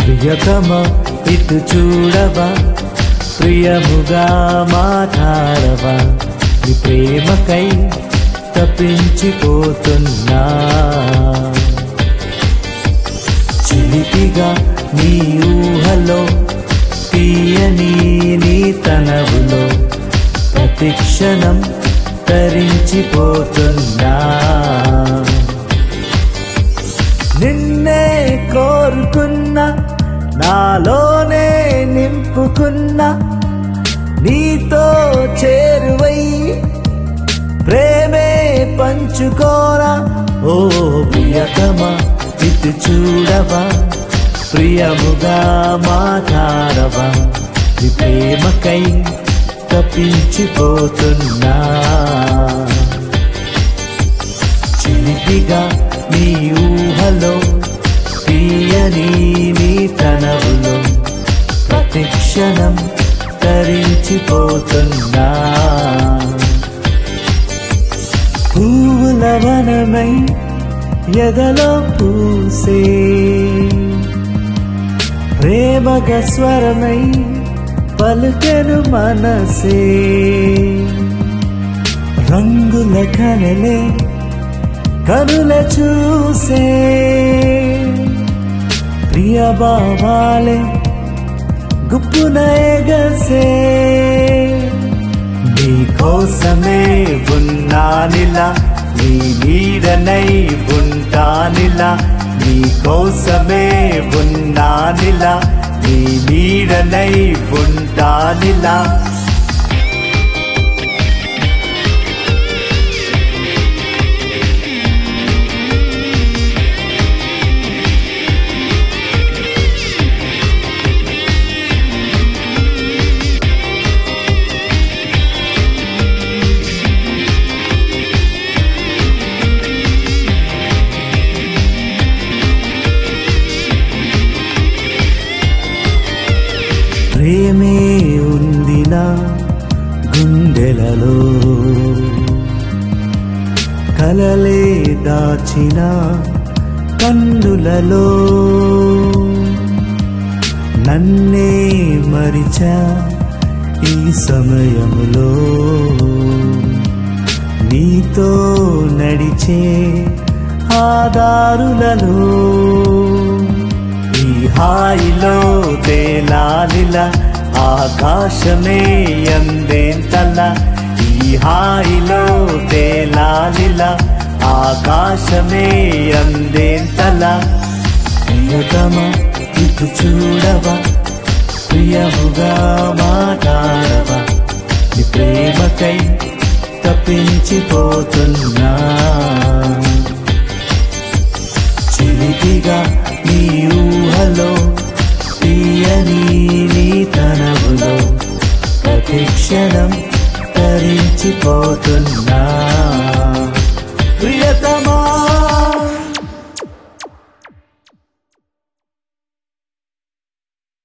ప్రియతమ ఇటు చూడవా ప్రియముగా మాట్లాడవా నీ ప్రేమకై తప్పించిపోతున్నా చిలిపిగా నీ ఊహలో తీయని నీ తనవులో ప్రతిక్షణం తరించిపోతున్నా నిన్నే కోరుకున్నా నాలోనే నింపుకున్నా నీతో చేరువై ప్రేమే పంచుకోరా ఓ ప్రియతమా ఇటు చూడవా ప్రియముగా మాట్లాడవా నీ ప్రేమకై తప్పించిపోతున్నా చిలిపిగా నీ ఊహలో తీయని నీ తనవులో ప్రతిక్షణం తరించిపోతున్నా పూల వనమై ఎదలో పూసే ప్రేమగ స్వరమై పలుకెను మనసే రంగుల కనలే కనుల చూసే ప్రియ భావాలే గుప్పున ఎగసే నీ కోసమే ఉన్నానిలా నీ నీడనై ఉంటానిలా నీ కోసమే ఉన్నానిలా నీ నీడనై ఉంటానిలా ప్రేమే ఉంది నా గుండెలలో కలలే దాచిన కన్నులలో నన్నే మరిచా ఈ సమయములో నీతో నడిచే ఆదారులలో ఈ హాయిలో తేలాలిల ఆకాశమే ఎందేంతల ఈ హాయిలో తేలాలిల ఆకాశమే ఎందేంతల ప్రియతమ ఇటు చూడవా ప్రియముగా మాట్లాడవా నీ ప్రేమకై తప్పించిపోతున్నా చిలిపిగా నీ ఊహలో తీయని నీ తనవులో ప్రతిక్షణం తరించిపోతున్నా ప్రియతమ